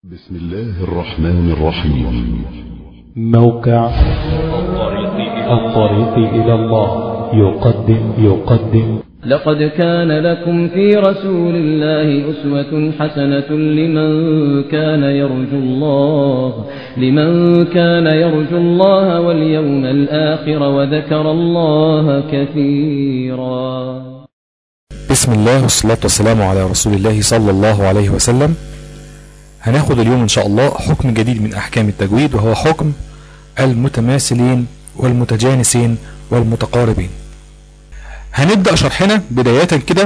بسم الله الرحمن الرحيم موقع الطريق إلى الله يقدم يقدم لقد كان لكم في رسول الله أسوة حسنة لمن كان يرجو الله لمن كان يرجو الله واليوم الآخر وذكر الله كثيرا بسم الله والصلاة والسلام على رسول الله صلى الله عليه وسلم هناخد اليوم إن شاء الله حكم جديد من أحكام التجويد وهو حكم المتماثلين والمتجانسين والمتقاربين هنبدأ شرحنا بداية كده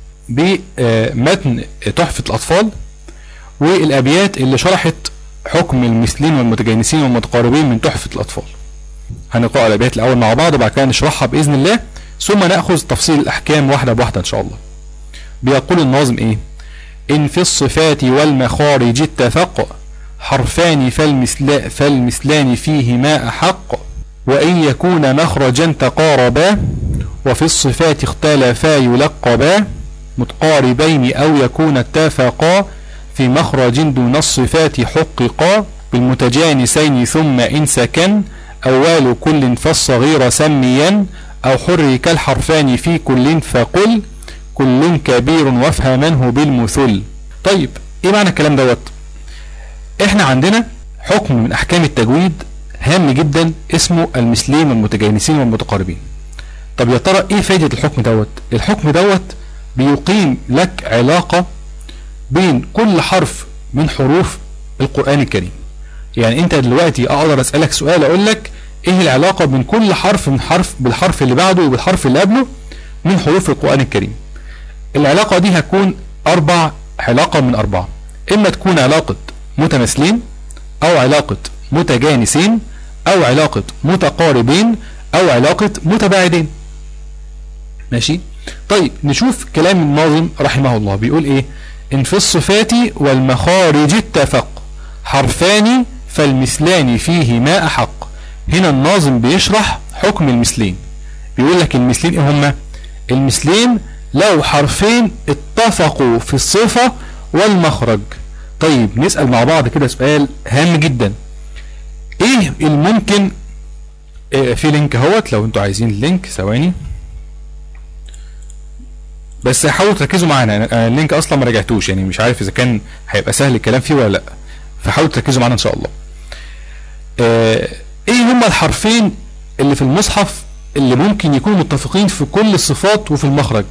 بمتن تحفة الأطفال والأبيات اللي شرحت حكم المثلين والمتجانسين والمتقاربين من تحفة الأطفال هنقرأ الأبيات الأول مع بعض وبعد كده نشرحها بإذن الله ثم نأخذ تفصيل الأحكام واحدة بواحدة إن شاء الله بيقول الناظم إيه إن في الصفات والمخارج اتفق حرفان فالمثل فالمثلان فيهما أحق وإن يكون مخرجا تقاربا وفي الصفات اختلفا يلقبا متقاربين أو يكون اتفقا في مخرج دون الصفات حققا بالمتجانسين ثم إن سكن أول كل فالصغير سميا أو حرك الحرفان في كل فقل كل كبير وافهمنه بالمثل طيب ايه معنى الكلام دوت احنا عندنا حكم من احكام التجويد هام جدا اسمه المثلين والمتجانسين والمتقاربين طب يا ترى ايه فايدة الحكم دوت الحكم دوت بيقيم لك علاقة بين كل حرف من حروف القرآن الكريم يعني انت دلوقتي اقدر اسألك سؤال اقول لك ايه العلاقة بين كل حرف من حرف بالحرف اللي بعده وبالحرف اللي قبله من حروف القرآن الكريم العلاقة دي هتكون أربع علاقة من أربعة إما تكون علاقة متماثلين أو علاقة متجانسين أو علاقة متقاربين أو علاقة متباعدين ماشي طيب نشوف كلام الناظم رحمه الله بيقول إيه إن في الصفات والمخارج اتفق حرفان فالمثلان فيهما أحق هنا الناظم بيشرح حكم المثلين بيقول لك المثلين إيه هما المثلين لو حرفين اتفقوا في الصفة والمخرج طيب نسأل مع بعض كده سؤال هام جدا ايه الممكن اه في لينك اهوت لو انتوا عايزين اللينك ثواني بس حاولوا تركزوا معانا انا اللينك اصلا ما رجعتوش يعني مش عارف اذا كان هيبقى سهل الكلام فيه ولا لا فحاولوا تركزوا معانا ان شاء الله اه ايه هما الحرفين اللي في المصحف اللي ممكن يكونوا متفقين في كل الصفات وفي المخرج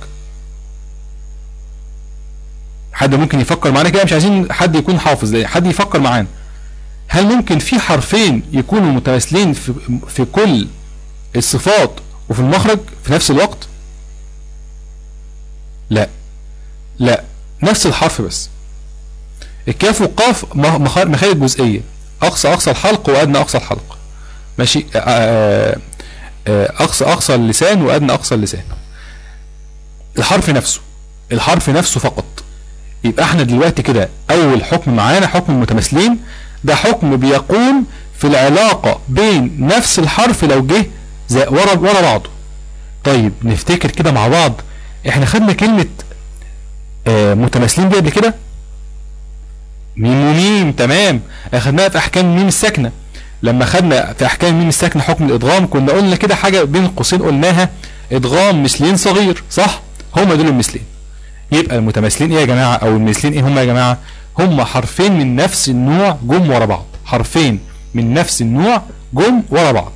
حد ممكن يفكر معانا كده مش عايزين حد يكون حافظ حد يفكر معانا هل ممكن في حرفين يكونوا متماثلين في, في كل الصفات وفي المخرج في نفس الوقت لا لا نفس الحرف بس الكاف والقاف مخارج جزئية أقصى أقصى الحلق وأدنى أقصى الحلق ماشي أقصى أقصى اللسان وأدنى أقصى اللسان الحرف نفسه الحرف نفسه فقط يبقى احنا دلوقتي كده اول حكم معانا حكم المتماثلين ده حكم بيقوم في العلاقة بين نفس الحرف لو جه ورا ورا بعضه طيب نفتكر كده مع بعض احنا خدنا كلمة اه متماثلين دي قبل كده ميم وميم تمام اخدناها في احكام ميم الساكنة لما خدنا في احكام ميم الساكنة حكم الادغام كنا قلنا كده حاجة بين قوسين قلناها ادغام مثلين صغير صح هما دول المثلين يبقى المتماثلين ايه يا جماعة او المثلين ايه هم يا جماعة هم حرفين من نفس النوع جم ورا بعض حرفين من نفس النوع جم ورا بعض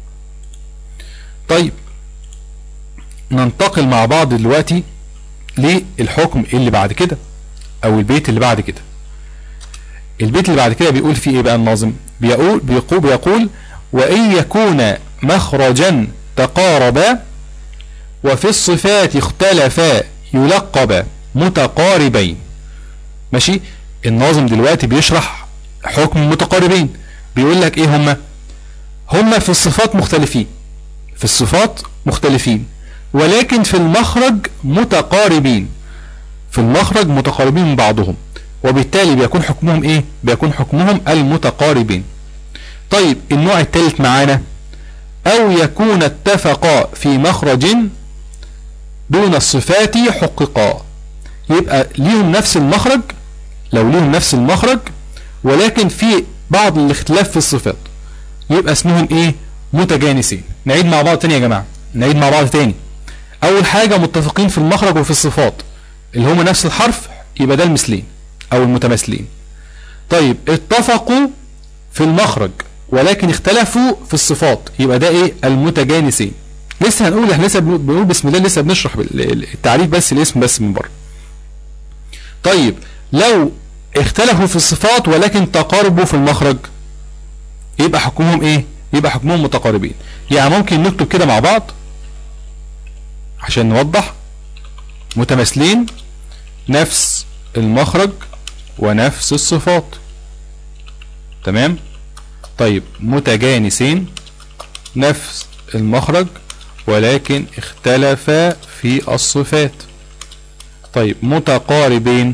طيب ننتقل مع بعض دلوقتي للحكم اللي بعد كده او البيت اللي بعد كده البيت اللي بعد كده بيقول فيه ايه بقى الناظم بيقول بيقول, بيقول وان يكون مخرجا تقاربا وفي الصفات اختلفا يلقب متقاربين ماشي الناظم دلوقتي بيشرح حكم متقاربين بيقول لك ايه هما هما في الصفات مختلفين في الصفات مختلفين ولكن في المخرج متقاربين في المخرج متقاربين من بعضهم وبالتالي بيكون حكمهم ايه بيكون حكمهم المتقاربين طيب النوع الثالث معانا او يكون اتفقا في مخرج دون الصفات حققا يبقى ليهم نفس المخرج لو ليهم نفس المخرج ولكن في بعض الاختلاف في الصفات يبقى اسمهم ايه متجانسين نعيد مع بعض تاني يا جماعة نعيد مع بعض تاني اول حاجة متفقين في المخرج وفي الصفات اللي هما نفس الحرف يبقى ده المثلين او المتماثلين طيب اتفقوا في المخرج ولكن اختلفوا في الصفات يبقى ده ايه المتجانسين لسه هنقول احنا لسه بنقول بسم الله لسه بنشرح التعريف بس الاسم بس من بره طيب لو اختلفوا في الصفات ولكن تقاربوا في المخرج يبقى حكمهم ايه يبقى حكمهم متقاربين يعني ممكن نكتب كده مع بعض عشان نوضح متماثلين نفس المخرج ونفس الصفات تمام طيب متجانسين نفس المخرج ولكن اختلفا في الصفات طيب متقاربين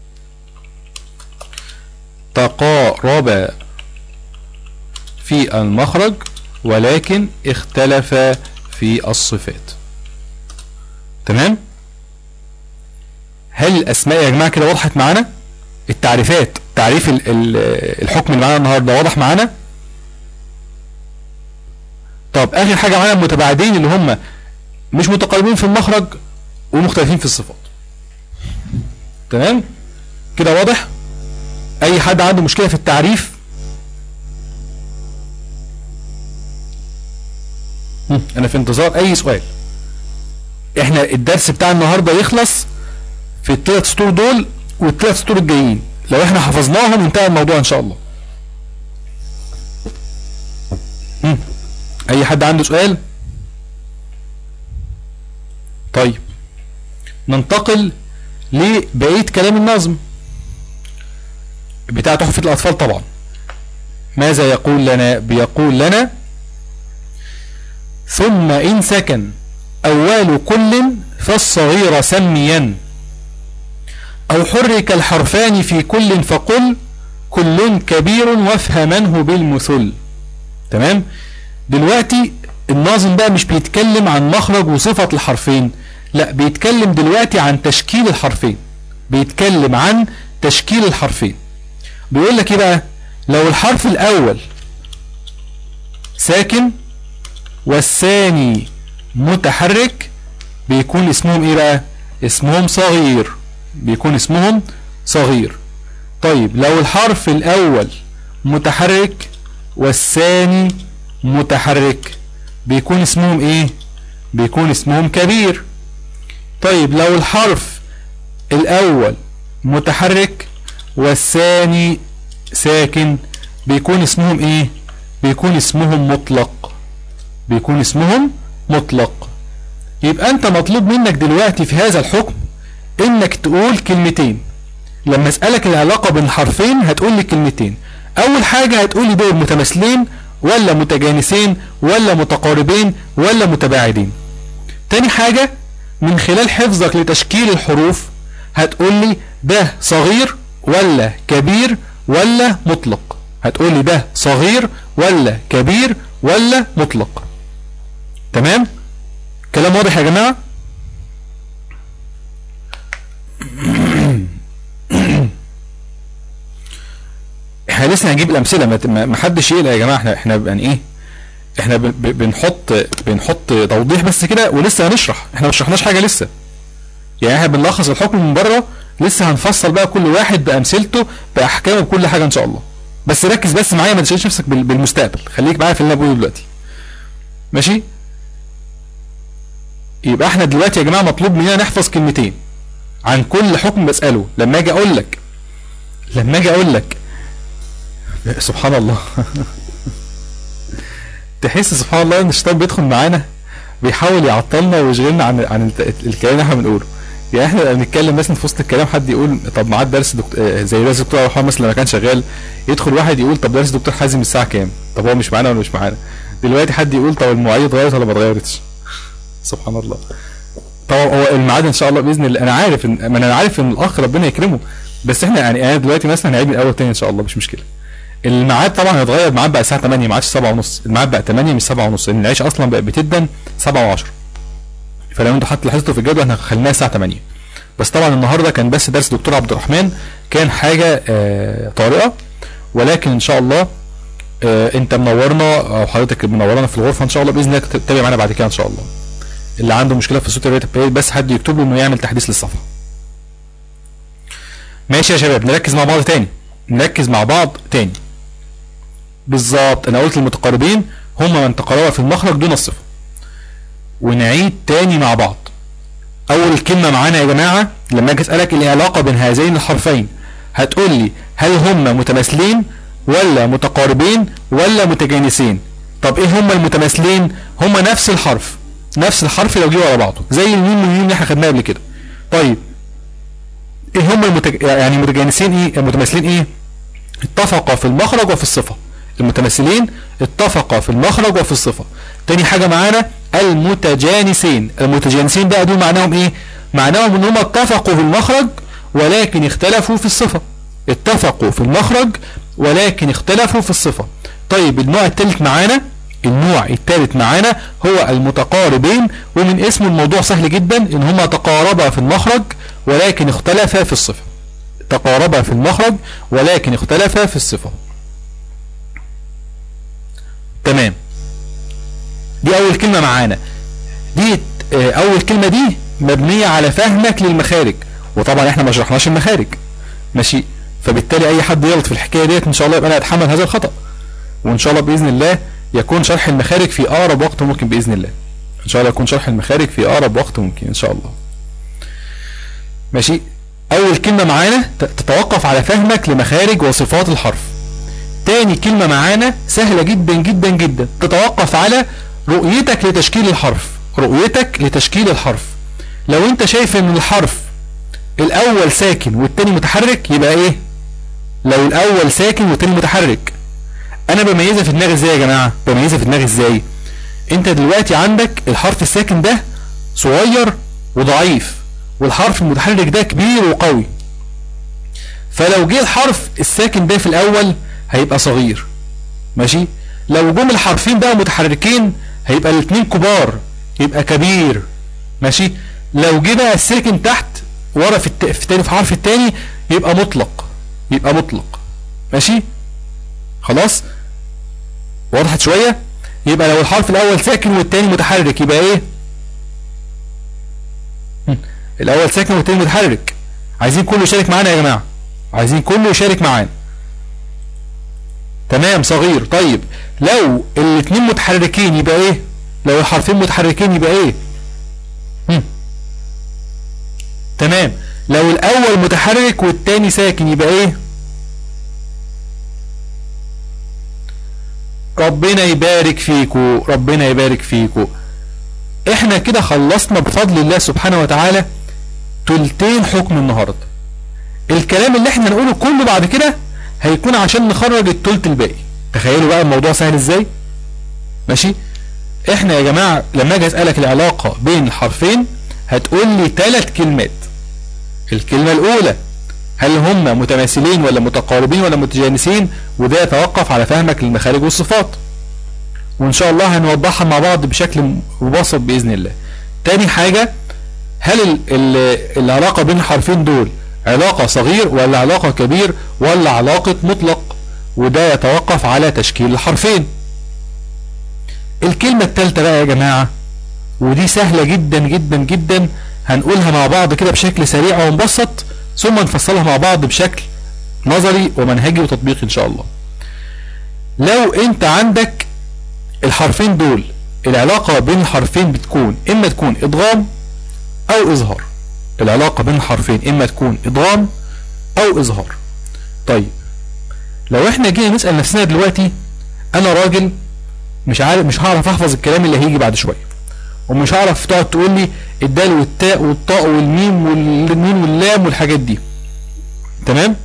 تقاربا في المخرج ولكن اختلفا في الصفات تمام هل الاسماء يا جماعه كده وضحت معانا التعريفات تعريف ال ال الحكم اللي معانا النهارده واضح معانا طب اخر حاجه معانا المتباعدين اللي هم مش متقاربين في المخرج ومختلفين في الصفات تمام كده واضح اي حد عنده مشكله في التعريف هم، انا في انتظار اي سؤال احنا الدرس بتاع النهارده يخلص في الثلاث سطور دول والثلاث سطور الجايين لو احنا حفظناهم انتهى الموضوع ان شاء الله هم، اي حد عنده سؤال طيب ننتقل لبقية كلام النظم بتاع تحفة الأطفال طبعا ماذا يقول لنا بيقول لنا ثم إن سكن أول كل فالصغير سميا أو حرك الحرفان في كل فقل كل كبير وافهمنه بالمثل تمام دلوقتي الناظم بقى مش بيتكلم عن مخرج وصفة الحرفين لا بيتكلم دلوقتي عن تشكيل الحرفين بيتكلم عن تشكيل الحرفين بيقول لك ايه بقى لو الحرف الاول ساكن والثاني متحرك بيكون اسمهم ايه بقى اسمهم صغير بيكون اسمهم صغير طيب لو الحرف الاول متحرك والثاني متحرك بيكون اسمهم ايه بيكون اسمهم كبير طيب لو الحرف الاول متحرك والثاني ساكن بيكون اسمهم ايه بيكون اسمهم مطلق بيكون اسمهم مطلق يبقى انت مطلوب منك دلوقتي في هذا الحكم انك تقول كلمتين لما اسألك العلاقة بين حرفين هتقول لي كلمتين اول حاجة هتقول لي دول متماثلين ولا متجانسين ولا متقاربين ولا متباعدين تاني حاجة من خلال حفظك لتشكيل الحروف هتقول لي ده صغير ولا كبير ولا مطلق هتقول لي ده صغير ولا كبير ولا مطلق تمام كلام واضح يا جماعة احنا لسه هنجيب الامثله ما- ما ما حدش يقلق يا جماعه احنا احنا يعني ايه احنا ب- ب- بنحط بنحط توضيح بس كده ولسه هنشرح احنا ما شرحناش حاجه لسه يعني احنا بنلخص الحكم من بره لسه هنفصل بقى كل واحد بامثلته باحكامه بكل حاجه ان شاء الله بس ركز بس معايا ما تشغلش نفسك بال- بالمستقبل خليك معايا في اللي انا بقوله دلوقتي ماشي يبقى احنا دلوقتي يا جماعه مطلوب مننا نحفظ كلمتين عن كل حكم بساله لما اجي اقول لك لما اجي اقول لك سبحان الله تحس سبحان الله ان الشيطان بيدخل معانا بيحاول يعطلنا ويشغلنا عن عن الت- الكلام اللي احنا بنقوله يعني احنا لما بنتكلم مثلا في وسط الكلام حد يقول طب معاد درس دكتور آه، زي درس الدكتور رحمه مثلا لما كان شغال يدخل واحد يقول طب درس دكتور حازم الساعه كام طب هو مش معانا ولا مش معانا دلوقتي حد يقول طب المواعيد اتغيرت ولا ما اتغيرتش سبحان الله طبعا هو الميعاد ان شاء الله باذن الله انا عارف ان ما انا عارف ان الاخ ربنا يكرمه بس احنا يعني انا دلوقتي مثلا هنعيد من الاول تاني ان شاء الله مش مشكله الميعاد طبعا هيتغير الميعاد بقى الساعه 8 ما عادش 7 ونص الميعاد بقى 8 مش 7 ونص لان العيش اصلا بقى بتدن 7 و10 فلو انتوا حتى لاحظتوا في الجدول احنا خليناها الساعه 8 بس طبعا النهارده كان بس درس دكتور عبد الرحمن كان حاجه آه طارئه ولكن ان شاء الله آه انت منورنا او حضرتك منورنا في الغرفه ان شاء الله باذن الله تتابع معانا بعد كده ان شاء الله اللي عنده مشكله في الصوت يا ريت بس حد يكتب له انه يعمل تحديث للصفحه ماشي يا شباب نركز مع بعض تاني نركز مع بعض تاني بالظبط انا قلت المتقاربين هم من تقاربا في المخرج دون الصفه ونعيد تاني مع بعض اول كلمه معانا يا جماعه لما اجي اسالك ايه العلاقه بين هذين الحرفين هتقول لي هل هم متماثلين ولا متقاربين ولا متجانسين طب ايه هم المتماثلين هم نفس الحرف نفس الحرف لو جه ورا بعضه زي الميم والميم اللي احنا خدناها قبل كده طيب ايه هم المتج... يعني متجانسين ايه المتماثلين ايه اتفقا في المخرج وفي الصفه المتماثلين اتفقا في المخرج وفي الصفه تاني حاجه معانا المتجانسين المتجانسين بقى دول معناهم ايه معناهم ان هم اتفقوا في المخرج ولكن اختلفوا في الصفه اتفقوا في المخرج ولكن اختلفوا في الصفه طيب النوع الثالث معانا النوع الثالث معانا هو المتقاربين ومن اسم الموضوع سهل جدا ان هما تقاربا في المخرج ولكن اختلفا في الصفة تقاربا في المخرج ولكن اختلفا في الصفة تمام دي اول كلمة معانا دي اه اول كلمة دي مبنية على فهمك للمخارج وطبعا احنا ما شرحناش المخارج ماشي فبالتالي اي حد يغلط في الحكاية ديت ان شاء الله يبقى انا اتحمل هذا الخطأ وان شاء الله باذن الله يكون شرح المخارج في اقرب وقت ممكن باذن الله ان شاء الله يكون شرح المخارج في اقرب وقت ممكن ان شاء الله ماشي اول كلمة معانا تتوقف على فهمك لمخارج وصفات الحرف تاني كلمة معانا سهلة جدا جدا جدا تتوقف على رؤيتك لتشكيل الحرف رؤيتك لتشكيل الحرف لو انت شايف ان الحرف الاول ساكن والتاني متحرك يبقى ايه لو الاول ساكن والتاني متحرك انا بميزها في دماغي ازاي يا جماعة بميزها في دماغي ازاي انت دلوقتي عندك الحرف الساكن ده صغير وضعيف والحرف المتحرك ده كبير وقوي فلو جه الحرف الساكن ده في الاول هيبقى صغير ماشي لو جم الحرفين بقى متحركين هيبقى الاثنين كبار يبقى كبير ماشي لو جه بقى الساكن تحت ورا في الت... في تاني في الحرف التاني يبقى مطلق يبقى مطلق ماشي خلاص وضحت شوية يبقى لو الحرف الاول ساكن والتاني متحرك يبقى ايه الاول ساكن والتاني متحرك عايزين كله يشارك معانا يا جماعة عايزين كله يشارك معانا تمام صغير طيب لو الاتنين متحركين يبقى ايه لو الحرفين متحركين يبقى ايه هم. تمام لو الاول متحرك والتاني ساكن يبقى ايه ربنا يبارك فيكو ربنا يبارك فيكو احنا كده خلصنا بفضل الله سبحانه وتعالى تلتين حكم النهاردة الكلام اللي احنا نقوله كله بعد كده هيكون عشان نخرج التلت الباقي تخيلوا بقى الموضوع سهل ازاي ماشي احنا يا جماعة لما اجي اسألك العلاقة بين الحرفين هتقول لي ثلاث كلمات الكلمة الاولى هل هم متماثلين ولا متقاربين ولا متجانسين وده يتوقف على فهمك للمخارج والصفات وان شاء الله هنوضحها مع بعض بشكل مبسط باذن الله تاني حاجة هل ال ال العلاقة بين الحرفين دول علاقة صغير ولا علاقة كبير ولا علاقة مطلق وده يتوقف على تشكيل الحرفين الكلمة التالتة بقى يا جماعة ودي سهلة جدا جدا جدا هنقولها مع بعض كده بشكل سريع ومبسط ثم نفصلها مع بعض بشكل نظري ومنهجي وتطبيقي ان شاء الله لو انت عندك الحرفين دول العلاقة بين الحرفين بتكون اما تكون ادغام او اظهار العلاقة بين الحرفين اما تكون ادغام او اظهار طيب لو احنا جينا نسأل نفسنا دلوقتي انا راجل مش عارف مش هعرف احفظ الكلام اللي هيجي بعد شوية ومش هعرف تقعد تقول لي الدال والتاء والطاء والميم والميم واللام والحاجات دي تمام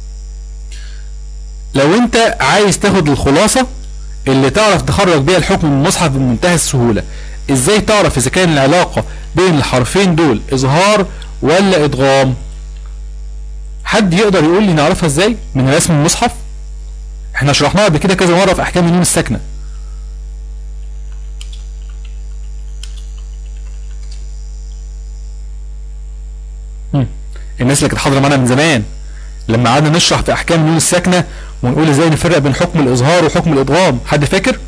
لو انت عايز تاخد الخلاصة اللي تعرف تخرج بيها الحكم من المصحف بمنتهى السهولة ازاي تعرف اذا كان العلاقة بين الحرفين دول اظهار ولا ادغام حد يقدر يقول لي نعرفها ازاي من رسم المصحف احنا شرحناها قبل كده كذا مرة في احكام النون الساكنة الناس اللي كانت حاضره معانا من زمان لما قعدنا نشرح في احكام النون الساكنه ونقول ازاي نفرق بين حكم الاظهار وحكم الادغام حد فاكر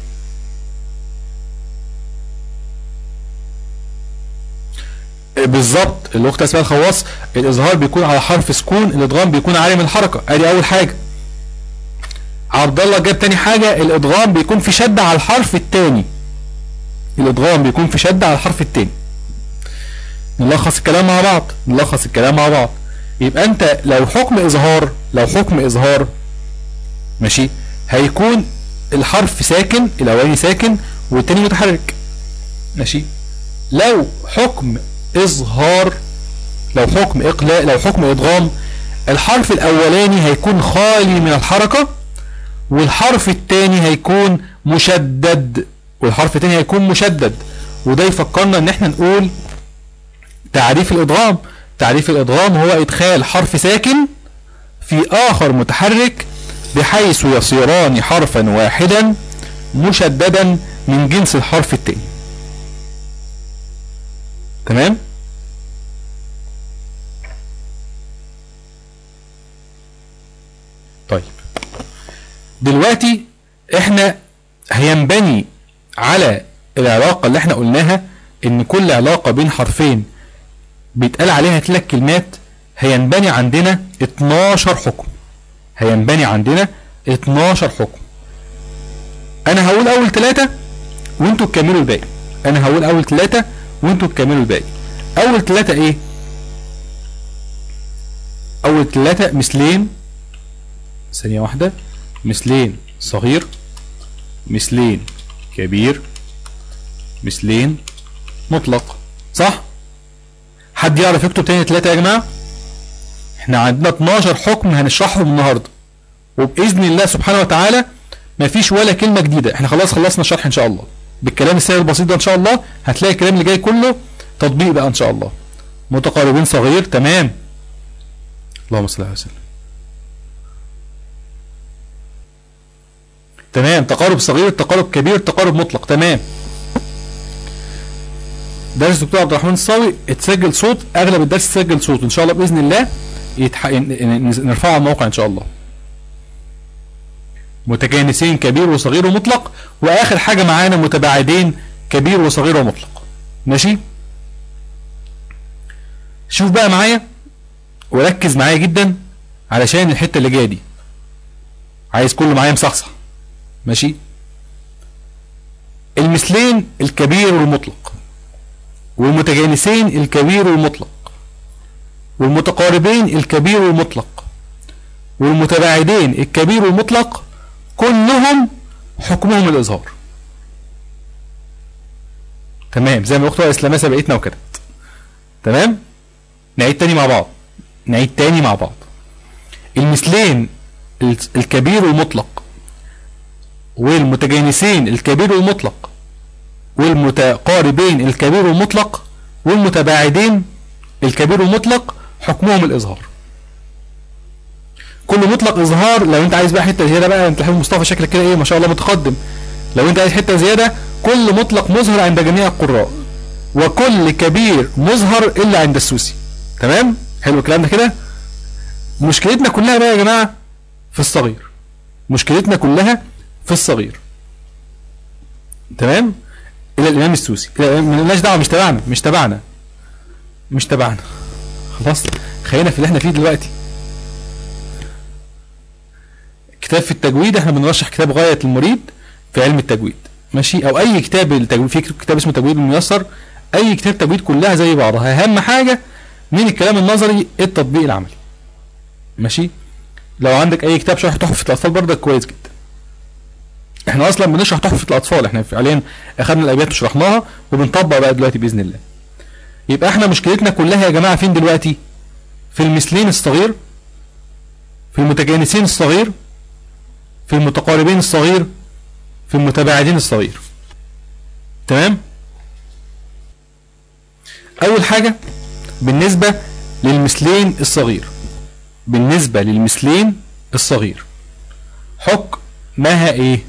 بالظبط الاخت اسماء الخواص الاظهار بيكون على حرف سكون الادغام بيكون عالم الحركه ادي اول حاجه عبد الله جاب تاني حاجه الادغام بيكون في شده على الحرف الثاني الادغام بيكون في شده على الحرف الثاني نلخص الكلام مع بعض نلخص الكلام مع بعض يبقى انت لو حكم اظهار لو حكم اظهار ماشي هيكون الحرف ساكن الاولاني ساكن والتاني متحرك ماشي لو حكم اظهار لو حكم اقلاء لو حكم ادغام الحرف الاولاني هيكون خالي من الحركة والحرف الثاني هيكون مشدد والحرف الثاني هيكون مشدد وده يفكرنا ان احنا نقول تعريف الادغام تعريف الادغام هو ادخال حرف ساكن في اخر متحرك بحيث يصيران حرفا واحدا مشددا من جنس الحرف التاني تمام طيب دلوقتي احنا هينبني على العلاقة اللي احنا قلناها ان كل علاقة بين حرفين بيتقال عليها ثلاث كلمات هينبني عندنا 12 حكم هينبني عندنا 12 حكم انا هقول اول ثلاثة وانتوا تكملوا الباقي انا هقول اول ثلاثة وانتوا تكملوا الباقي اول ثلاثة ايه اول ثلاثة مثلين ثانية واحدة مثلين صغير مثلين كبير مثلين مطلق صح حد يعرف يكتب تاني ثلاثة يا جماعة احنا عندنا 12 حكم هنشرحهم النهاردة وبإذن الله سبحانه وتعالى مفيش ولا كلمة جديدة احنا خلاص خلصنا الشرح ان شاء الله بالكلام السهل البسيط ده ان شاء الله هتلاقي الكلام اللي جاي كله تطبيق بقى ان شاء الله متقاربين صغير تمام اللهم صل على وسلم تمام تقارب صغير تقارب كبير تقارب مطلق تمام درس دكتور عبد الرحمن الصاوي اتسجل صوت اغلب الدرس اتسجل صوت ان شاء الله باذن الله يتح... نرفعه على الموقع ان شاء الله متجانسين كبير وصغير ومطلق واخر حاجه معانا متباعدين كبير وصغير ومطلق ماشي شوف بقى معايا وركز معايا جدا علشان الحته اللي جايه دي عايز كله معايا مصحصح ماشي المثلين الكبير والمطلق والمتجانسين الكبير والمطلق والمتقاربين الكبير والمطلق والمتباعدين الكبير والمطلق كلهم حكمهم الإظهار تمام زي ما أختها إسلامية سبقتنا وكده تمام نعيد تاني مع بعض نعيد تاني مع بعض المثلين الكبير والمطلق والمتجانسين الكبير والمطلق والمتقاربين الكبير والمطلق والمتباعدين الكبير والمطلق حكمهم الإظهار كل مطلق إظهار لو أنت عايز بقى حتة زيادة بقى أنت حبيب مصطفى شكلك كده إيه ما شاء الله متقدم لو أنت عايز حتة زيادة كل مطلق مظهر عند جميع القراء وكل كبير مظهر إلا عند السوسي تمام حلو الكلام ده كده مشكلتنا كلها بقى يا جماعة في الصغير مشكلتنا كلها في الصغير تمام الى الامام السوسي مالناش دعوه مش تبعنا مش تبعنا مش تبعنا خلاص خلينا في اللي احنا فيه دلوقتي كتاب في التجويد احنا بنرشح كتاب غايه المريد في علم التجويد ماشي او اي كتاب التجويد في كتاب اسمه تجويد الميسر اي كتاب تجويد كلها زي بعضها اهم حاجه من الكلام النظري التطبيق العملي ماشي لو عندك اي كتاب شرح تحفه الاطفال برضك كويس جدا احنا اصلا بنشرح تحفه الاطفال احنا فعليا اخذنا الابيات وشرحناها وبنطبق بقى دلوقتي باذن الله يبقى احنا مشكلتنا كلها يا جماعه فين دلوقتي في المثلين الصغير في المتجانسين الصغير في المتقاربين الصغير في المتباعدين الصغير تمام اول حاجه بالنسبه للمثلين الصغير بالنسبه للمثلين الصغير حكمها ايه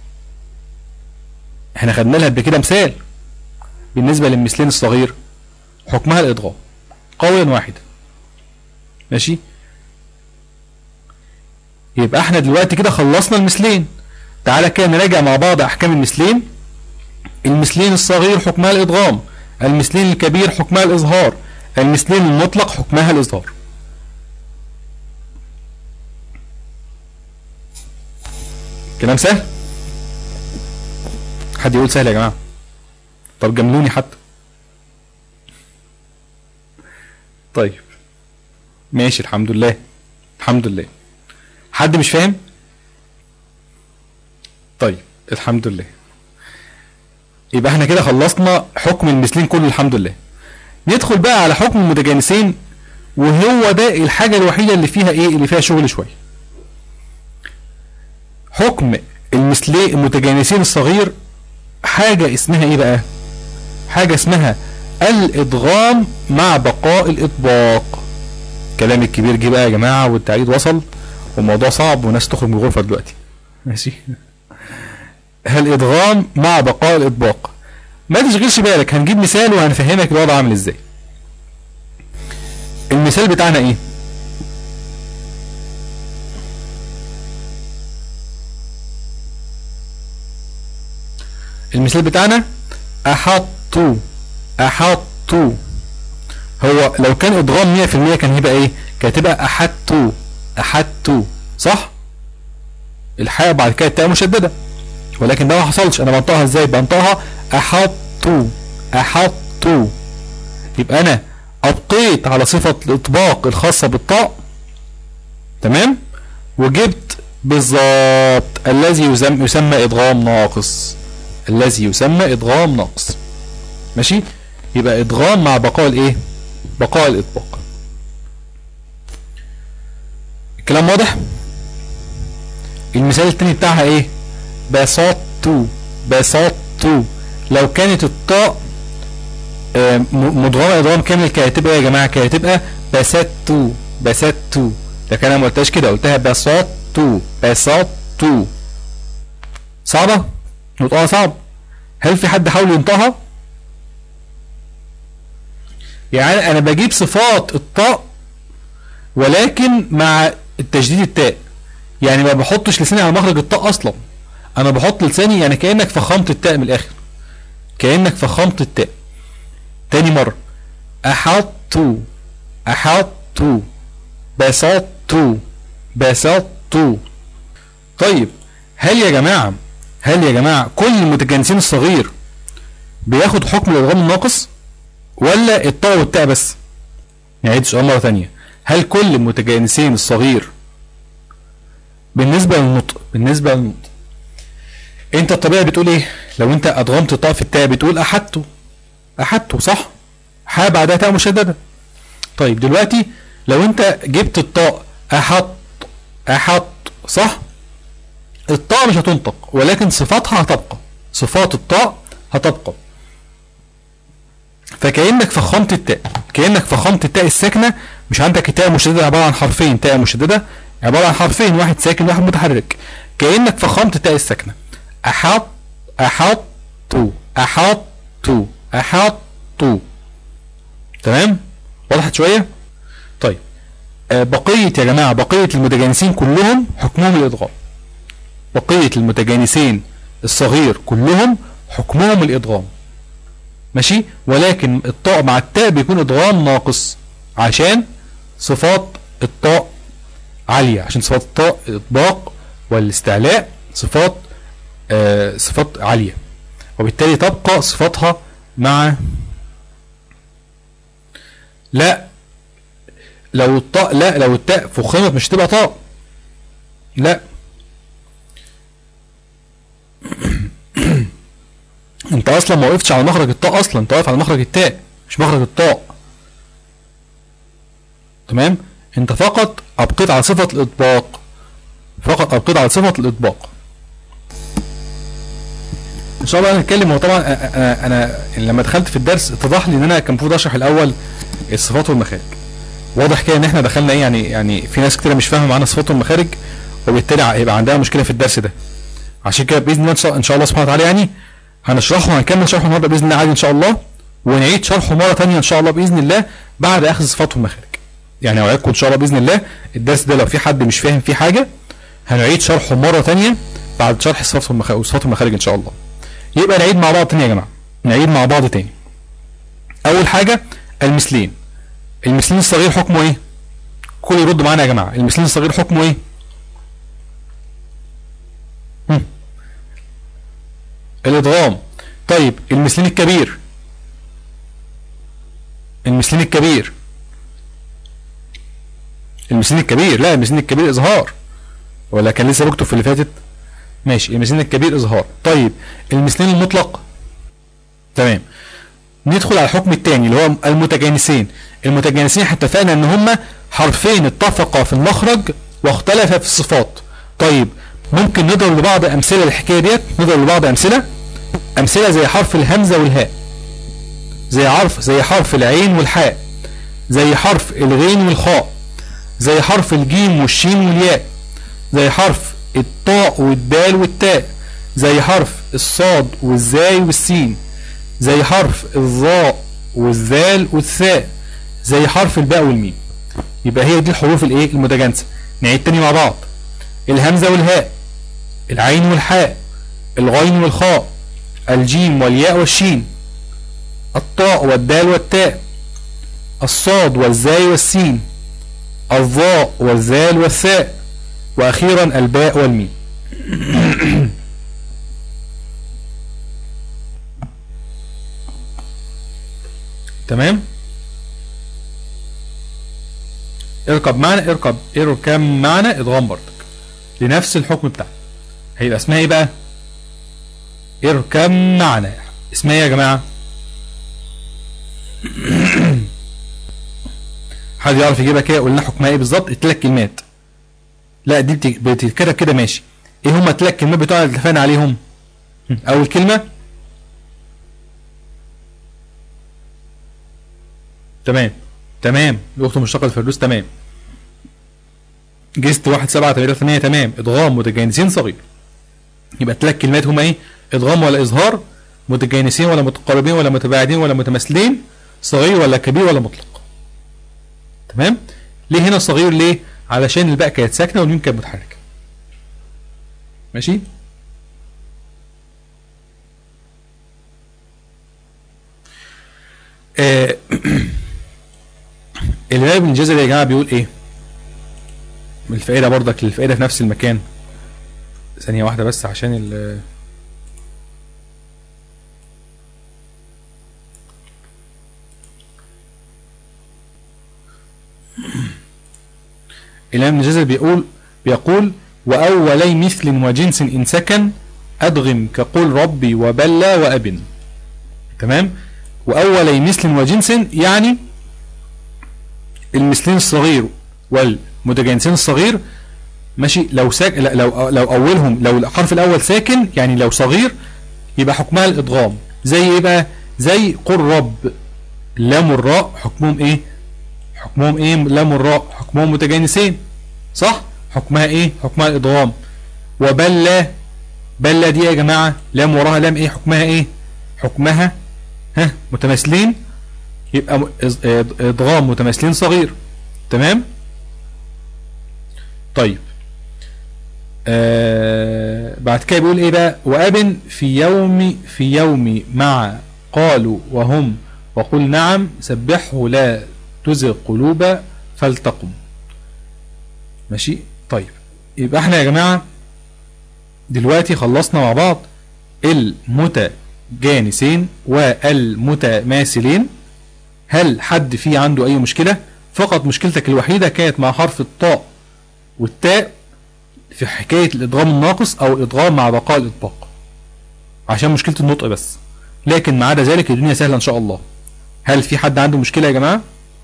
احنا خدنا لها قبل كده مثال بالنسبة للمثلين الصغير حكمها الإضغام قولا واحدا ماشي يبقى احنا دلوقتي كده خلصنا المثلين تعالى كده نراجع مع بعض احكام المثلين المثلين الصغير حكمها الادغام المثلين الكبير حكمها الاظهار المثلين المطلق حكمها الاظهار كلام سهل حد يقول سهل يا جماعه طب جملوني حتى طيب ماشي الحمد لله الحمد لله حد مش فاهم طيب الحمد لله يبقى احنا كده خلصنا حكم المثلين كله الحمد لله ندخل بقى على حكم المتجانسين وهو ده الحاجة الوحيدة اللي فيها ايه اللي فيها شغل شوية حكم المثلين المتجانسين الصغير حاجة اسمها ايه بقى حاجة اسمها الادغام مع بقاء الاطباق كلام الكبير جه بقى يا جماعة والتعيد وصل والموضوع صعب وناس تخرج من الغرفة دلوقتي ماشي الادغام مع بقاء الاطباق ما تشغلش بالك هنجيب مثال وهنفهمك الوضع عامل ازاي المثال بتاعنا ايه المثال بتاعنا احطوا احطوا هو لو كان ادغام 100% كان هيبقى ايه كانت هتبقى احدتوا احدتوا صح الحاء بعد كده التاء مشدده ولكن ده ما حصلش انا بنطقها ازاي بنطقها احطوا احطوا يبقى انا ابقيت على صفة الاطباق الخاصة بالطاء تمام وجبت بالظبط الذي يسمى, يسمى ادغام ناقص الذي يسمى ادغام ناقص ماشي يبقى ادغام مع بقاء الايه بقاء الاطباق الكلام واضح المثال التاني بتاعها ايه بسطت بسطت لو كانت الطاء آه، م- مدغمه ادغام كامل كانت هتبقى إيه يا جماعه كانت هتبقى بسطت بسطت لكن انا ما قلتهاش كده قلتها بسطت بسطت صعبه نطقها صعب هل في حد حاول ينطقها يعني انا بجيب صفات الطاء ولكن مع التشديد التاء يعني ما بحطش لساني على مخرج الطاء اصلا انا بحط لساني يعني كانك فخمت التاء من الاخر كانك فخمت التاء تاني مره احط احط بسطت بسطت طيب هل يا جماعه هل يا جماعه كل المتجانسين الصغير بياخد حكم الادغام الناقص ولا الطاء والتاء بس نعيد السؤال مره ثانيه هل كل المتجانسين الصغير بالنسبه للنطق بالنسبه للنطق انت الطبيعي بتقول ايه لو انت ادغمت الطاء في التاء بتقول احدته احدته صح حاء بعدها تاء مشدده طيب دلوقتي لو انت جبت الطاء احط احط صح الطاء مش هتنطق ولكن صفاتها هتبقى صفات الطاء هتبقى فكأنك فخمت التاء كأنك فخمت التاء الساكنة مش عندك التاء المشددة عبارة عن حرفين تاء مشددة عبارة عن حرفين واحد ساكن واحد متحرك كأنك فخمت التاء الساكنة أحط أحط أحط أحط تمام وضحت شوية طيب آه بقية يا جماعة بقية المتجانسين كلهم حكمهم الإضغام بقية المتجانسين الصغير كلهم حكمهم الإضغام ماشي ولكن الطاء مع التاء بيكون إضغام ناقص عشان صفات الطاء عالية عشان صفات الطاء الإطباق والاستعلاء صفات آه صفات عالية وبالتالي تبقى صفاتها مع لا لو الطاء لا لو التاء فخمت مش تبقى طاء لا انت اصلا ما وقفتش على مخرج الطاء اصلا انت واقف على مخرج التاء مش مخرج الطاء تمام انت فقط ابقيت على صفة الاطباق فقط ابقيت على صفة الاطباق ان شاء الله هنتكلم هو طبعا انا انا لما دخلت في الدرس اتضح لي ان انا كان المفروض اشرح الاول الصفات والمخارج واضح كده ان احنا دخلنا ايه يعني يعني في ناس كتير مش فاهمه معانا الصفات والمخارج وبالتالي هيبقى عندها مشكله في الدرس ده عشان كده باذن الله ان شاء الله سبحانه وتعالى يعني هنشرحه وهنكمل شرحه النهارده باذن الله عادي ان شاء الله ونعيد شرحه مره ثانيه ان شاء الله باذن الله بعد اخذ الصفات والمخارج يعني اوعدكم ان شاء الله باذن الله الدرس ده لو في حد مش فاهم فيه حاجه هنعيد شرحه مرة تانية بعد شرح الصفات والمخارج والصفات والمخارج ان شاء الله يبقى نعيد مع بعض تاني يا جماعة نعيد مع بعض تاني اول حاجة المثلين المثلين الصغير حكمه ايه كل يرد معانا يا جماعة المثلين الصغير حكمه ايه هم. الادغام طيب المثلين الكبير المثلين الكبير المثلين الكبير لا المثلين الكبير اظهار ولا كان لسه بكتب في اللي فاتت ماشي المثلين الكبير اظهار طيب المثلين المطلق تمام ندخل على الحكم الثاني اللي هو المتجانسين المتجانسين احنا اتفقنا ان هما حرفين اتفقا في المخرج واختلفا في الصفات طيب ممكن نضرب لبعض امثله للحكايه ديت نضرب لبعض امثله امثله زي حرف الهمزه والهاء زي حرف زي حرف العين والحاء زي حرف الغين والخاء زي حرف الجيم والشين والياء زي حرف الطاء والدال والتاء زي حرف الصاد والزاي والسين زي حرف الظاء والذال والثاء زي حرف الباء والميم يبقى هي دي الحروف الايه المتجانسه نعيد تاني مع بعض الهمزه والهاء العين والحاء الغين والخاء الجيم والياء والشين الطاء والدال والتاء الصاد والزاي والسين الظاء والذال والثاء واخيرا الباء والميم تمام اركب معنا اركب اركب معنا ادغام برضك لنفس الحكم بتاعنا هيبقى اسمها ايه بقى اركب معنا اسمها ايه يا جماعه حد يعرف يجيبها كده يقول لنا حكمها ايه بالظبط الثلاث كلمات لا دي بت- بتتكتب كده ماشي ايه هما الثلاث كلمات بتوع اللي اتفقنا عليهم اول كلمه تمام تمام الاخت مشتقه الفردوس تمام جست واحد سبعة تمانية ثمانية تمام ادغام متجانسين صغير يبقى الثلاث كلمات هما ايه ادغام ولا اظهار متجانسين ولا متقاربين ولا متباعدين ولا متماثلين صغير ولا كبير ولا مطلق تمام ليه هنا صغير ليه علشان الباء كانت ساكنه والميم كانت متحركه ماشي آه الباب الجزري يا جماعه بيقول ايه الفائده برضك الفائده في نفس المكان ثانيه واحده بس عشان ال الإمام ابن جزر بيقول بيقول وأولي مثل وجنس إن سكن أدغم كقول ربي وبلى وأبن تمام وأولي مثل وجنس يعني المثلين الصغير والمتجانسين الصغير ماشي لو ساك لا- لو لو اولهم لو الحرف الاول ساكن يعني لو صغير يبقى حكمها الادغام زي ايه بقى زي قل رب لام والراء حكمهم ايه حكمهم ايه لام والراء حكمهم متجانسين صح حكمها ايه حكمها الادغام وبلى بلى دي يا جماعه لام وراها لام ايه حكمها ايه حكمها ها متماثلين يبقى م- إز- إد- ادغام متماثلين صغير تمام طيب آه بعد كده بيقول ايه بقى وابن في يوم في يوم مع قالوا وهم وقل نعم سبحه لا تزغ قلوب فلتقم ماشي طيب يبقى احنا يا جماعة دلوقتي خلصنا مع بعض المتجانسين والمتماثلين هل حد فيه عنده اي مشكلة فقط مشكلتك الوحيدة كانت مع حرف الطاء والتاء في حكاية الادغام الناقص او الادغام مع بقاء الاطباق عشان مشكلة النطق بس لكن ما عدا ذلك الدنيا سهلة ان شاء الله هل في حد عنده مشكلة يا جماعة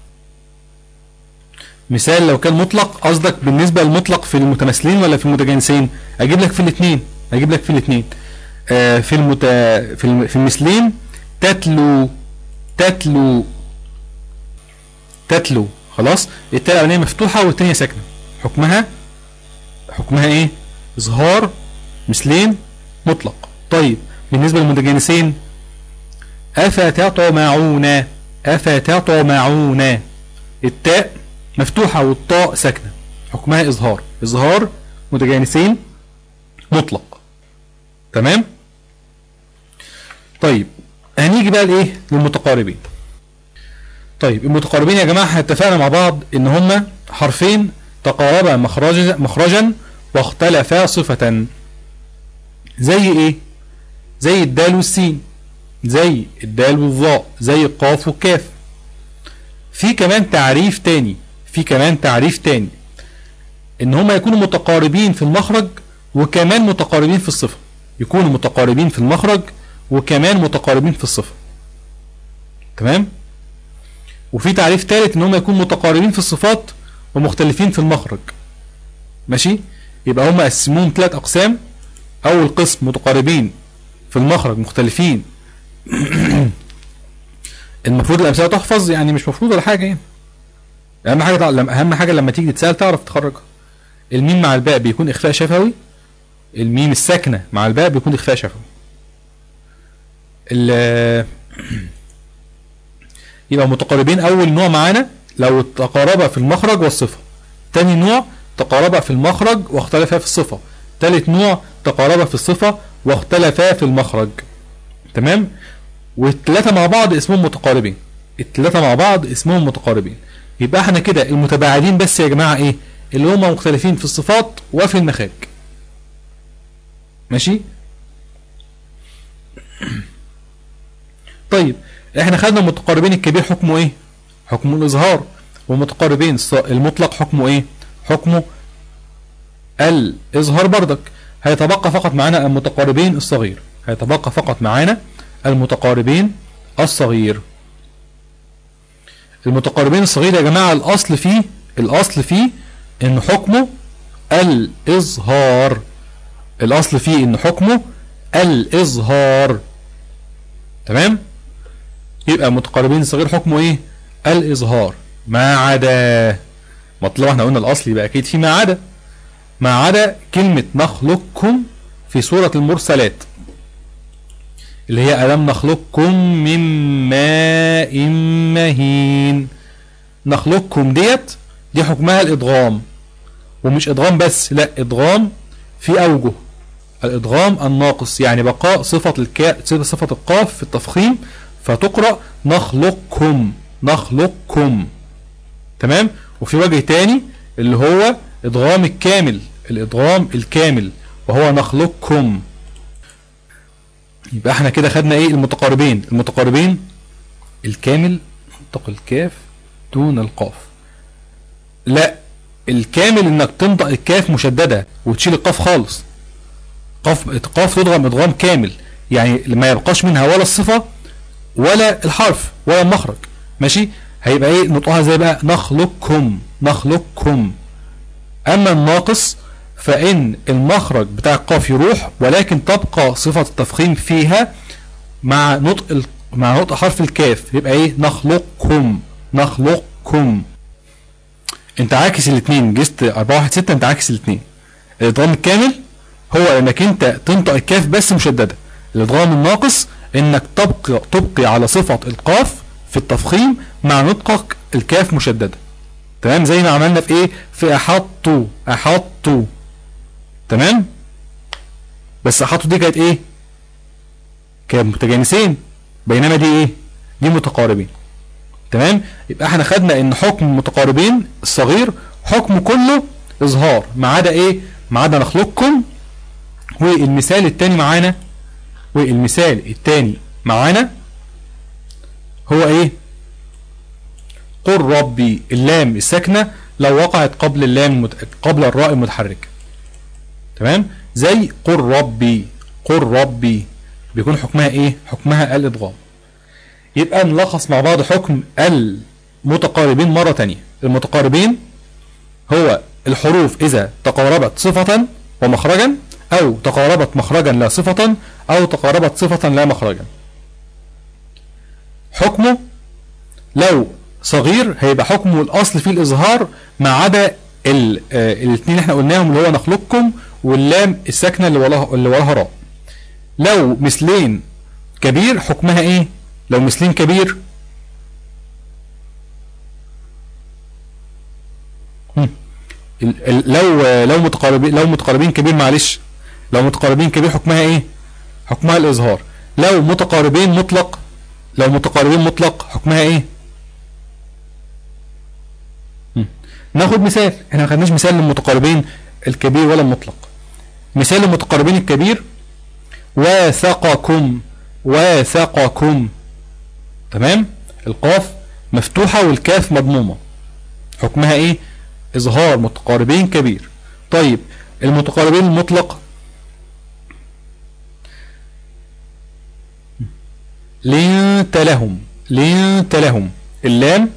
مثال لو كان مطلق قصدك بالنسبة للمطلق في المتماثلين ولا في المتجانسين اجيب لك في الاثنين اجيب لك في الاثنين آه في المت في الم... في المثلين تتلو تتلو تتلو خلاص التاء الاولانيه مفتوحه والثانيه ساكنه حكمها حكمها ايه اظهار مثلين مطلق طيب بالنسبه للمتجانسين افتطمعون افتطمعون التاء مفتوحه والطاء ساكنه حكمها اظهار اظهار متجانسين مطلق تمام طيب هنيجي بقى لايه للمتقاربين طيب المتقاربين يا جماعه احنا اتفقنا مع بعض ان هما حرفين تقاربا مخرجا مخرجا واختلفا صفة زي ايه زي الدال والسين زي الدال والظاء زي القاف والكاف في كمان تعريف تاني في كمان تعريف تاني ان هما يكونوا متقاربين في المخرج وكمان متقاربين في الصفة يكونوا متقاربين في المخرج وكمان متقاربين في الصفة تمام وفي تعريف ثالث ان هم يكونوا متقاربين في الصفات ومختلفين في المخرج ماشي يبقى هم قسموهم ثلاث اقسام اول قسم متقاربين في المخرج مختلفين المفروض الامثله تحفظ يعني مش مفروض ولا حاجه يعني اهم حاجه تع- لما- اهم حاجه لما تيجي تتسال تعرف تخرجها الميم مع الباء بيكون اخفاء شفوي الميم الساكنه مع الباء بيكون اخفاء شفوي ال- يبقى متقاربين اول نوع معانا لو تقاربا في المخرج والصفه تاني نوع تقاربا في المخرج واختلفا في الصفه تالت نوع تقاربا في الصفه واختلفا في المخرج تمام والثلاثه مع بعض اسمهم متقاربين الثلاثه مع بعض اسمهم متقاربين يبقى احنا كده المتباعدين بس يا جماعه ايه اللي هم مختلفين في الصفات وفي المخارج ماشي طيب احنا خدنا المتقاربين الكبير حكمه ايه حكمه الاظهار والمتقاربين الص- المطلق حكمه ايه حكمه الاظهار بردك هيتبقى فقط معانا المتقاربين الصغير هيتبقى فقط معانا المتقاربين الصغير المتقاربين الصغير يا جماعة الاصل فيه الاصل فيه ان حكمه الاظهار الاصل فيه ان حكمه الاظهار تمام يبقى متقاربين الصغير حكمه ايه الاظهار ما عدا مطلب احنا قلنا الاصل يبقى اكيد في ما عدا ما عدا كلمة نخلقكم في سورة المرسلات اللي هي ألم نخلقكم من ماء مهين نخلقكم ديت دي حكمها الإدغام ومش إدغام بس لا إدغام في أوجه الإدغام الناقص يعني بقاء صفة الكاء صفة القاف في التفخيم فتقرأ نخلقكم نخلقكم تمام وفي وجه تاني اللي هو إدغام الكامل الإدغام الكامل وهو نخلقكم يبقى احنا كده خدنا ايه المتقاربين المتقاربين الكامل نطق الكاف دون القاف لا الكامل انك تنطق الكاف مشددة وتشيل القاف خالص قاف قاف تضغم ادغام كامل يعني ما يبقاش منها ولا الصفة ولا الحرف ولا المخرج ماشي هيبقى ايه نطقها زي بقى نخلقكم نخلقكم اما الناقص فان المخرج بتاع القاف يروح ولكن تبقى صفة التفخيم فيها مع نطق ال... مع نطق حرف الكاف يبقى ايه نخلقكم نخلقكم انت عاكس الاثنين جست 4 1 6 انت عاكس الاثنين الادغام الكامل هو انك انت تنطق الكاف بس مشدده الادغام الناقص انك تبقى تبقي على صفة القاف في التفخيم مع نطقك الكاف مشدده تمام زي ما عملنا في ايه في احطوا احطوا تمام بس احطوا دي كانت ايه كانت متجانسين بينما دي ايه دي متقاربين تمام يبقى احنا خدنا ان حكم المتقاربين الصغير حكم كله اظهار ما عدا ايه ما عدا نخلقكم والمثال التاني معانا والمثال التاني معانا هو ايه قل ربي اللام الساكنة لو وقعت قبل اللام المت... قبل الراء المتحركة تمام زي قل ربي قل ربي بيكون حكمها ايه حكمها الادغام يبقى نلخص مع بعض حكم المتقاربين مرة تانية المتقاربين هو الحروف اذا تقاربت صفة ومخرجا او تقاربت مخرجا لا صفة او تقاربت صفة لا مخرجا حكمه لو صغير هيبقى حكمه الاصل فيه الاظهار ما عدا الاثنين اللي احنا قلناهم اللي هو نخلقكم واللام الساكنه اللي وراها اللي وراها راء لو مثلين كبير حكمها ايه لو مثلين كبير هم. ال- ال- لو لو متقاربين لو متقاربين كبير معلش لو متقاربين كبير حكمها ايه حكمها الاظهار لو متقاربين مطلق لو متقاربين مطلق حكمها ايه مم. ناخد مثال احنا ما خدناش مثال للمتقاربين الكبير ولا المطلق مثال المتقاربين الكبير واثقكم واثقكم تمام القاف مفتوحة والكاف مضمومة حكمها ايه اظهار متقاربين كبير طيب المتقاربين المطلق لنت لهم لنت لهم اللام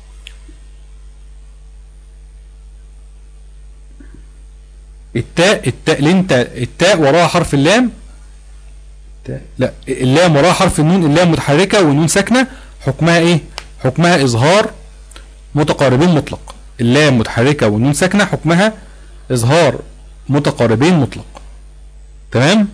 التاء التاء لنت التاء وراها حرف اللام التاء- لا اللام وراها حرف النون اللام متحركة والنون ساكنة حكمها ايه حكمها اظهار متقاربين مطلق اللام متحركة والنون ساكنة حكمها اظهار متقاربين مطلق تمام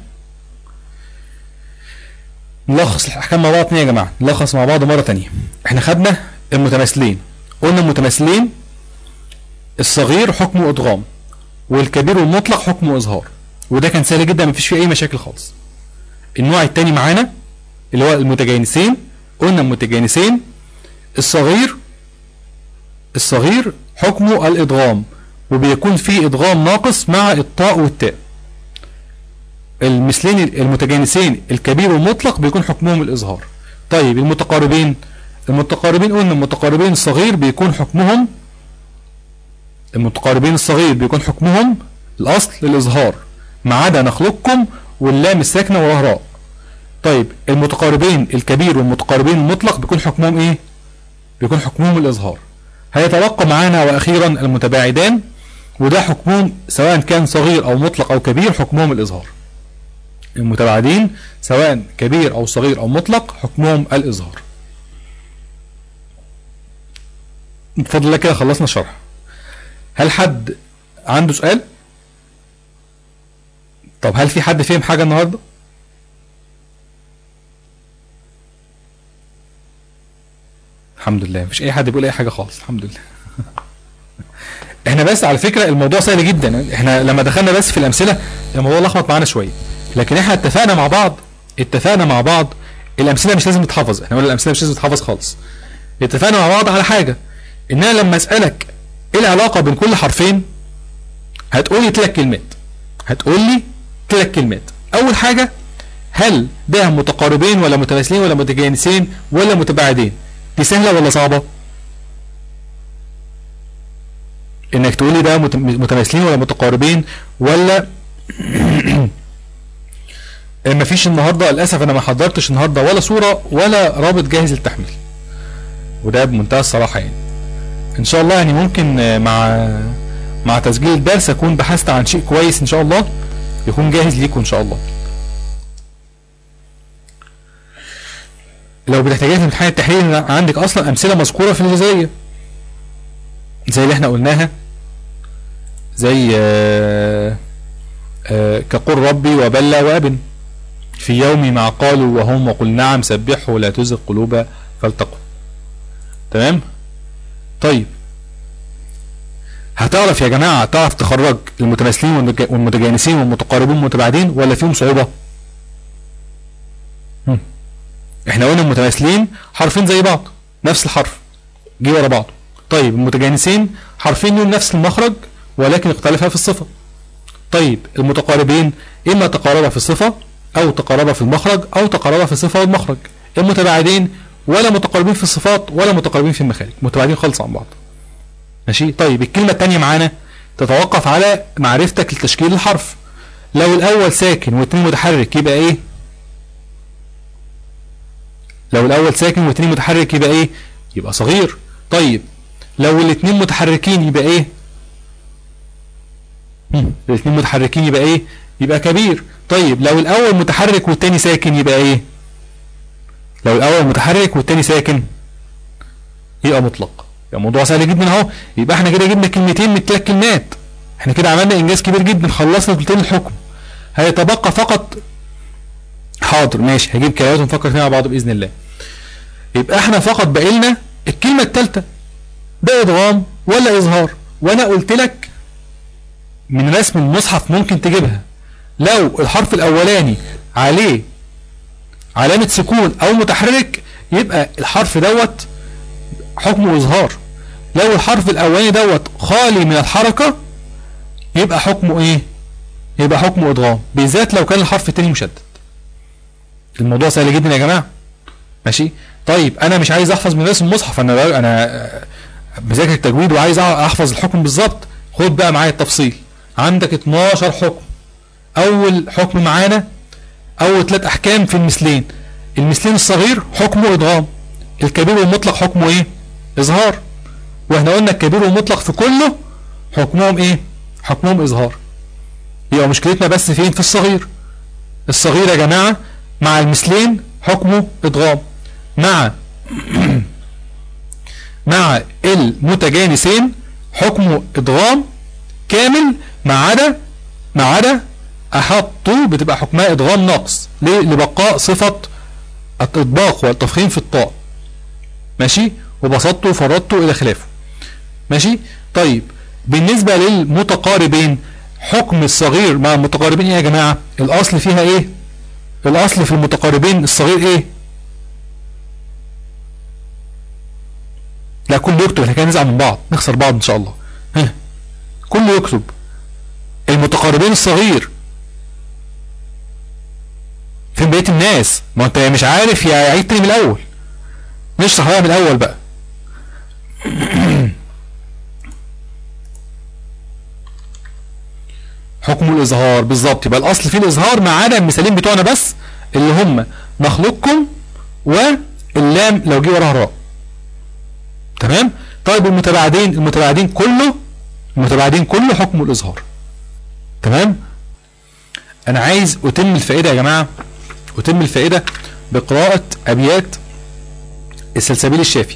نلخص الاحكام مع بعض تاني يا جماعة نلخص مع بعض مرة تانية احنا خدنا المتماثلين قلنا المتماثلين الصغير حكمه ادغام والكبير والمطلق حكمه اظهار وده كان سهل جدا مفيش فيه اي مشاكل خالص النوع التاني معانا اللي هو المتجانسين قلنا المتجانسين الصغير الصغير حكمه الادغام وبيكون فيه ادغام ناقص مع الطاء والتاء المثلين المتجانسين الكبير والمطلق بيكون حكمهم الاظهار طيب المتقاربين المتقاربين قلنا المتقاربين الصغير بيكون حكمهم المتقاربين الصغير بيكون حكمهم الاصل الاظهار ما عدا نخلقكم واللام الساكنه وراها راء طيب المتقاربين الكبير والمتقاربين المطلق بيكون حكمهم ايه بيكون حكمهم الاظهار هيتبقى معانا واخيرا المتباعدان وده حكمهم سواء كان صغير او مطلق او كبير حكمهم الاظهار المتباعدين سواء كبير او صغير او مطلق حكمهم الاظهار بفضل الله كده خلصنا الشرح هل حد عنده سؤال طب هل في حد فهم حاجة النهاردة الحمد لله مفيش اي حد بيقول اي حاجة خالص الحمد لله احنا بس على فكرة الموضوع سهل جدا احنا لما دخلنا بس في الامثلة الموضوع لخبط معانا شوية لكن احنا اتفقنا مع بعض اتفقنا مع بعض الامثلة مش لازم تتحفظ احنا قلنا الامثلة مش لازم تتحفظ خالص اتفقنا مع بعض على حاجة ان انا لما اسألك ايه العلاقة بين كل حرفين هتقول لي ثلاث كلمات هتقول لي ثلاث كلمات اول حاجة هل ده متقاربين ولا متماثلين ولا متجانسين ولا متباعدين دي سهلة ولا صعبة انك تقول لي ده مت- متماثلين ولا متقاربين ولا مفيش النهارده للاسف انا ما حضرتش النهارده ولا صورة ولا رابط جاهز للتحميل وده بمنتهى الصراحة يعني ان شاء الله يعني ممكن آه، مع مع تسجيل الدرس اكون بحثت عن شيء كويس ان شاء الله يكون جاهز ليكم ان شاء الله لو بتحتاجيها في امتحان التحرير عندك اصلا امثله مذكوره في الجزائيه زي اللي احنا قلناها زي آه، آه، كقل ربي وبلى وابن في يوم ما قالوا وهم وقل نعم سبحوا ولا تزغ قلوب فالتقوا تمام طيب هتعرف يا جماعة تعرف تخرج المتماثلين والمتج- والمتجانسين والمتقاربين والمتباعدين ولا فيهم صعوبة هم. احنا قلنا المتماثلين حرفين زي بعض نفس الحرف جه ورا بعض طيب المتجانسين حرفين لهم نفس المخرج ولكن اختلفا في الصفة طيب المتقاربين اما تقاربا في الصفة او تقاربا في المخرج او تقاربا في الصفة والمخرج المتباعدين ولا متقاربين في الصفات ولا متقاربين في المخارج متباعدين خالص عن بعض ماشي طيب الكلمة التانية معانا تتوقف على معرفتك لتشكيل الحرف لو الاول ساكن والتاني متحرك يبقى ايه لو الاول ساكن والتاني متحرك يبقى ايه يبقى صغير طيب لو الاتنين متحركين يبقى ايه هم، الاتنين متحركين يبقى ايه يبقى كبير طيب لو الاول متحرك والتاني ساكن يبقى ايه لو الاول متحرك والتاني ساكن يبقى مطلق يبقى موضوع سهل جدا اهو يبقى احنا كده جبنا كلمتين من الثلاث كلمات احنا كده عملنا انجاز كبير جدا خلصنا ثلثين الحكم هيتبقى فقط حاضر ماشي هجيب كلمات ونفكر فيها مع بعض باذن الله يبقى احنا فقط باقي لنا الكلمه الثالثه ده ادغام ولا اظهار وانا قلت لك من رسم المصحف ممكن تجيبها لو الحرف الاولاني عليه علامة سكون او متحرك يبقى الحرف دوت حكمه اظهار لو الحرف الاولاني دوت خالي من الحركة يبقى حكمه ايه يبقى حكمه ادغام بالذات لو كان الحرف التاني مشدد الموضوع سهل جدا يا جماعة ماشي طيب انا مش عايز احفظ من رسم المصحف انا انا بذاكر التجويد وعايز احفظ الحكم بالظبط خد بقى معايا التفصيل عندك 12 حكم اول حكم معانا اول ثلاث احكام في المثلين المثلين الصغير حكمه ادغام الكبير والمطلق حكمه ايه اظهار واحنا قلنا الكبير والمطلق في كله حكمهم ايه حكمهم اظهار يبقى مشكلتنا بس فين في الصغير الصغير يا جماعة مع المثلين حكمه ادغام مع مع المتجانسين حكمه ادغام كامل ما عدا ما عدا احطوا بتبقى حكمها ادغام ناقص ليه لبقاء صفة الاطباق والتفخيم في الطاء ماشي وبسطته وفرطته الى خلافه ماشي طيب بالنسبة للمتقاربين حكم الصغير مع المتقاربين ايه يا جماعة الاصل فيها ايه الاصل في المتقاربين الصغير ايه لا كله يكتب احنا كده نزعل من بعض نخسر بعض ان شاء الله ها كله يكتب المتقاربين الصغير فين بقيه الناس ما انت مش عارف يا عيد تاني من الاول نشرح بقى من الاول بقى حكم الاظهار بالظبط يبقى الاصل فيه الاظهار ما عدا المثالين بتوعنا بس اللي هم مخلوقكم واللام لو جه وراها راء تمام طيب المتباعدين المتباعدين كله المتباعدين كله حكم الاظهار تمام انا عايز اتم الفائده يا جماعه اتم الفائده بقراءه ابيات السلسبيل الشافي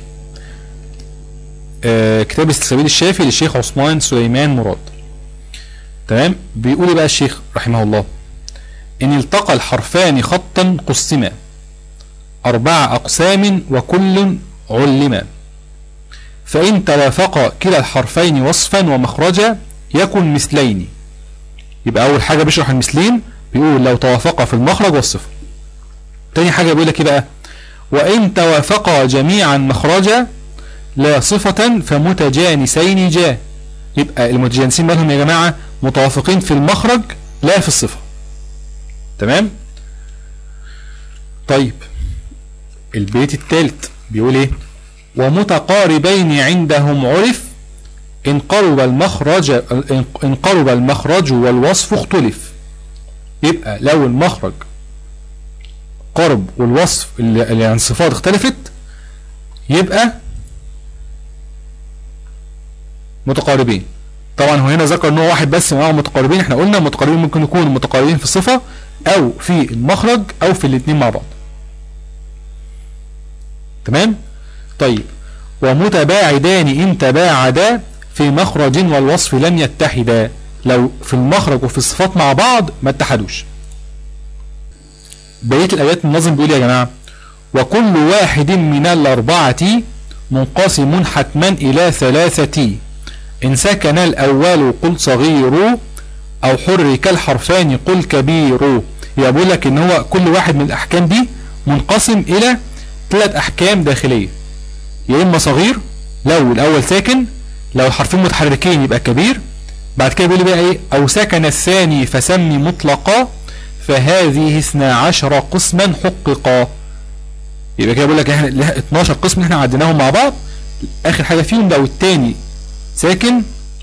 آه كتاب السلسبيل الشافي للشيخ عثمان سليمان مراد تمام بيقول إيه بقى الشيخ رحمه الله ان التقى الحرفان خطا قسما اربع اقسام وكل علما فإن توافق كلا الحرفين وصفا ومخرجا يكن مثلين يبقى أول حاجة بيشرح المثلين بيقول لو توافقا في المخرج والصفة تاني حاجة بيقول لك بقى وإن توافقا جميعا مخرجا لا صفة فمتجانسين جاء يبقى المتجانسين مالهم يا جماعة متوافقين في المخرج لا في الصفة تمام طيب البيت الثالث بيقول ايه ومتقاربين عندهم عرف إن قرب المخرج إن قرب المخرج والوصف اختلف يبقى لو المخرج قرب والوصف اللي عن صفات اختلفت يبقى متقاربين طبعا هو هنا ذكر نوع واحد بس معاهم متقاربين احنا قلنا متقاربين ممكن يكونوا متقاربين في الصفة او في المخرج او في الاثنين مع بعض تمام طيب ومتباعدان إن تباعدا في مخرج والوصف لم يتحدا لو في المخرج وفي الصفات مع بعض ما اتحدوش بقية الآيات النظم بيقول يا جماعة وكل واحد من الأربعة منقسم حتما إلى ثلاثة إن سكن الأول قل صغير أو حرك الحرفان قل كبير يبقى بقول لك إن هو كل واحد من الأحكام دي منقسم إلى ثلاث أحكام داخلية يا إما صغير لو الأول ساكن لو الحرفين متحركين يبقى كبير بعد كده بيقول بقى إيه أو سكن الثاني فسمي مطلقا فهذه اثنا عشر قسما حققا يبقى كده بيقول لك احنا 12 قسم احنا عديناهم مع بعض اخر حاجة فيهم لو التاني ساكن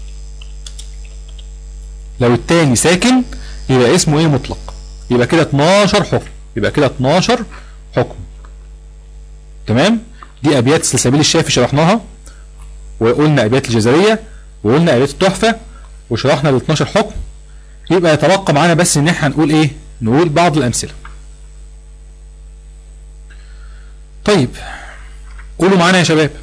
لو التاني ساكن يبقى اسمه ايه مطلق يبقى كده 12 حكم يبقى كده 12 حكم تمام دي ابيات سلسبيل الشافي شرحناها وقلنا ابيات الجزرية وقلنا ابيات التحفة وشرحنا ال 12 حكم يبقى يتبقى معانا بس ان احنا نقول ايه نقول بعض الامثلة طيب قولوا معانا يا شباب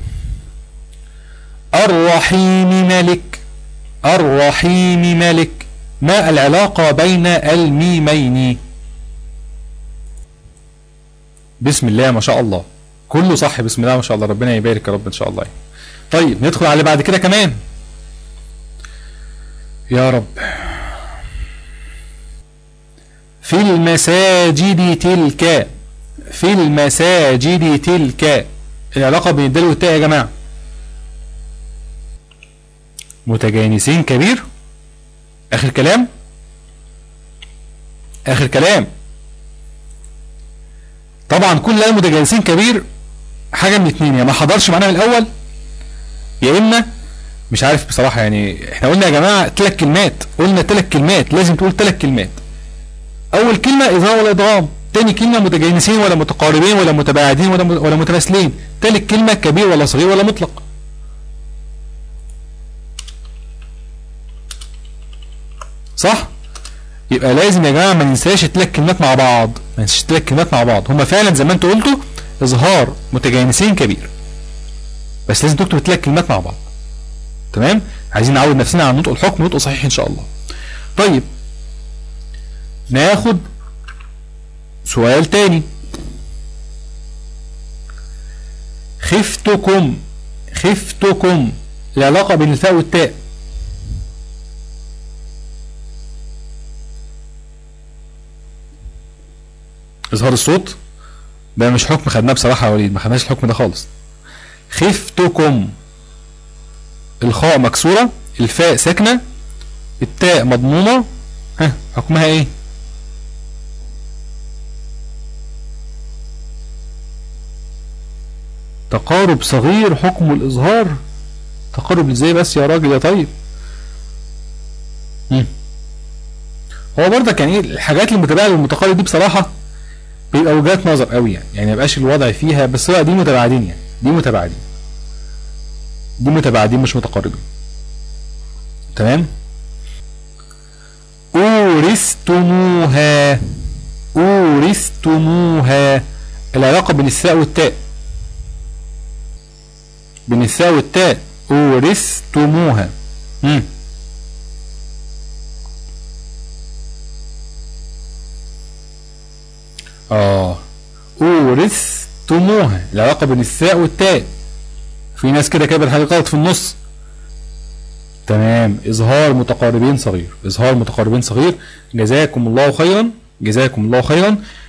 الرحيم ملك الرحيم ملك ما العلاقة بين الميمين بسم الله ما شاء الله كله صح بسم الله ما شاء الله ربنا يبارك يا رب ان شاء الله طيب ندخل على اللي بعد كده كمان يا رب في المساجد تلك في المساجد تلك العلاقة بين الدال والتاء يا جماعة متجانسين كبير اخر كلام اخر كلام طبعا كل اللي متجانسين كبير حاجة من اتنين يا ما حضرش معانا من الاول يا اما مش عارف بصراحة يعني احنا قلنا يا جماعة ثلاث كلمات قلنا ثلاث كلمات لازم تقول ثلاث كلمات اول كلمة اظهار ولا ادغام تاني كلمة متجانسين ولا متقاربين ولا متباعدين ولا ولا متماثلين تالت كلمة كبير ولا صغير ولا مطلق صح يبقى لازم يا جماعة ما ننساش الثلاث كلمات مع بعض ما ننساش الثلاث كلمات مع بعض هما فعلا زي ما انتوا قلتوا اظهار متجانسين كبير بس لازم تكتب الثلاث كلمات مع بعض تمام عايزين نعود نفسنا على نطق الحكم نطق صحيح ان شاء الله طيب ناخد سؤال تاني خفتكم خفتكم العلاقة بين الفاء والتاء اظهار الصوت ده مش حكم خدناه بصراحة يا وليد ما خدناش الحكم ده خالص خفتكم الخاء مكسورة الفاء ساكنة التاء مضمومة ها حكمها ايه تقارب صغير حكم الإظهار تقارب ازاي بس يا راجل يا طيب مم. هو برضك يعني ايه الحاجات المتباعدة والمتقارب دي بصراحة بيبقى وجهات نظر قوي يعني يعني ميبقاش الوضع فيها بس لا دي متباعدين يعني دي متباعدين دي متباعدين مش متقاربين تمام أورثتموها أورثتموها العلاقة بين الساء والتاء بين الساء والتاء أورثتموها مم. اه أورثتموها العلاقة بين الساء والتاء في ناس كده كده حاجة غلط في النص تمام إظهار متقاربين صغير إظهار متقاربين صغير جزاكم الله خيرا جزاكم الله خيرا